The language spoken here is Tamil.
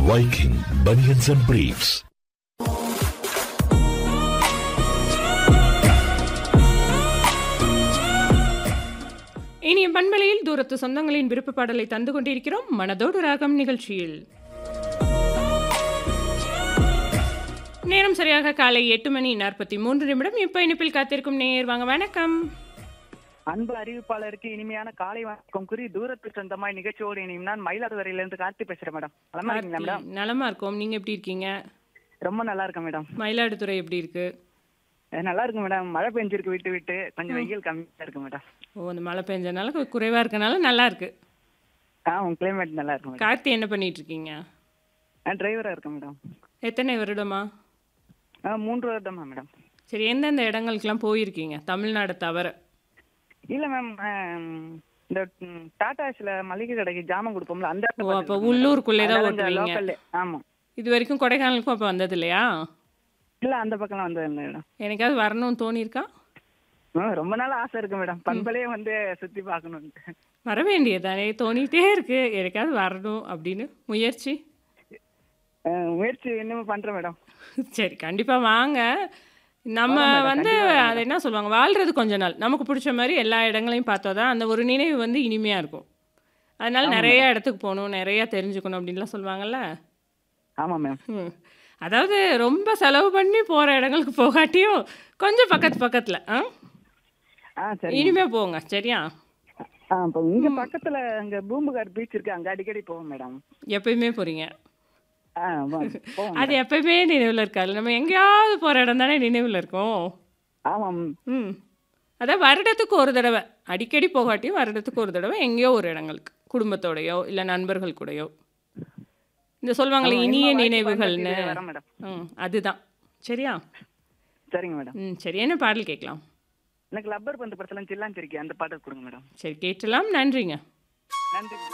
Viking Bunions and Briefs. இனிய பண்பலையில் தூரத்து சொந்தங்களின் விருப்ப பாடலை தந்து கொண்டிருக்கிறோம் மனதோடு ராகம் நிகழ்ச்சியில் நேரம் சரியாக காலை எட்டு மணி நாற்பத்தி மூன்று நிமிடம் இப்ப இனிப்பில் காத்திருக்கும் நேர் வாங்க வணக்கம் அன்பு அறிவிப்பாளருக்கு இனிமையான காலை வணக்கம் கூறி தூரத்து சொந்தமாய் நிகழ்ச்சியோடு இனியும் நான் மயிலாடுதுறையிலிருந்து கார்த்தி பேசுறேன் மேடம் நலமா இருக்கீங்களா மேடம் நலமா இருக்கோம் நீங்க எப்படி இருக்கீங்க ரொம்ப நல்லா இருக்கேன் மேடம் மயிலாடுதுறை எப்படி இருக்கு அஹ் நல்லா இருக்கு மேடம் மழை பெஞ்சிருக்கு விட்டு விட்டு கொஞ்சம் வெயில் கம்மியா இருக்கு மேடம் ஓ அந்த மழை பெஞ்சனால கொஞ்சம் குறைவா இருக்கனால நல்லா இருக்கு ஆ உங்க கிளைமேட் நல்லா இருக்கு மேடம் கார்த்தி என்ன பண்ணிட்டு இருக்கீங்க நான் டிரைவரா இருக்கேன் மேடம் எத்தனை வருடமா ஆ மூன்று வருடமா மேடம் சரி எந்தெந்த இடங்களுக்கெல்லாம் போயிருக்கீங்க தமிழ்நாடு தவிர இல்ல மேம் இந்த ம், டாடாஸ்ல மளிகை கடைக்கு ஜாமான் கொடுப்போம்ல அந்த ஓ அப்போ உள்ளூருக்குள்ளே தான் ஓட்டுவீங்க லோக்கல் ஆமா இது வரைக்கும் கொடைக்கானலுக்கும் அப்போ வந்தது இல்லையா இல்ல அந்த பக்கம் வந்தது இல்லை மேடம் எனக்காவது வரணும்னு தோணியிருக்கா ஆ, ரொம்ப நாள் ஆசை இருக்கு மேடம் பண்பலையே வந்து சுத்தி பார்க்கணும்னு வர வேண்டியதானே தோணிட்டே இருக்கு எனக்காவது வரணும் அப்படின்னு முயற்சி அஹ், முயற்சி இன்னும் பண்றேன் மேடம் சரி கண்டிப்பா வாங்க நம்ம வந்து அதை என்ன சொல்லுவாங்க வாழ்றது கொஞ்ச நாள் நமக்கு பிடிச்ச மாதிரி எல்லா இடங்களையும் பார்த்தா தான் அந்த ஒரு நினைவு வந்து இனிமையா இருக்கும் அதனால நிறைய இடத்துக்கு போகணும் நிறைய தெரிஞ்சுக்கணும் அப்படின்லாம் சொல்லுவாங்கல்ல ஆமா மேம் ம். அதாவது ரொம்ப செலவு பண்ணி போற இடங்களுக்கு போகாட்டியும் கொஞ்சம் பக்கத்து பக்கத்துல ஆ ஆ சரி இனிமே போங்க சரியா ஆ இப்போ இங்க பக்கத்துல அங்க பூம்புகார் பீச் இருக்கு அங்க அடிக்கடி போவோம் மேடம் எப்பயுமே போறீங்க ஆ வா- போவோம் அது எப்பயுமே நினைவில் இருக்காது நம்ம எங்கேயாவது போகிற இடம் தானே நினைவில் இருக்கும் ஆமாம் ம் அதான் வருடத்துக்கு ஒரு தடவை அடிக்கடி போகாட்டியும் வருடத்துக்கு ஒரு தடவை எங்கேயோ ஒரு இடங்களுக்கு குடும்பத்தோடையோ இல்லை நண்பர்கள் கூடயோ இந்த சொல்லுவாங்களே ஆமா, இனிய இன்ப வாய்ப்பு நினைவுகள்னு பயன்படுத்தி வரேன் மேடம் ம் அதுதான் சரியா சரிங்க மேடம் ம் சரி என்ன பாடல் கேட்கலாம் எனக்கு லப்பர் பந்து படத்துல சில்லாஞ்சிருக்கேன் அந்த பாட்டு கொடுங்க மேடம் சரி கேட்டலாம் நன்றிங்க நன்றி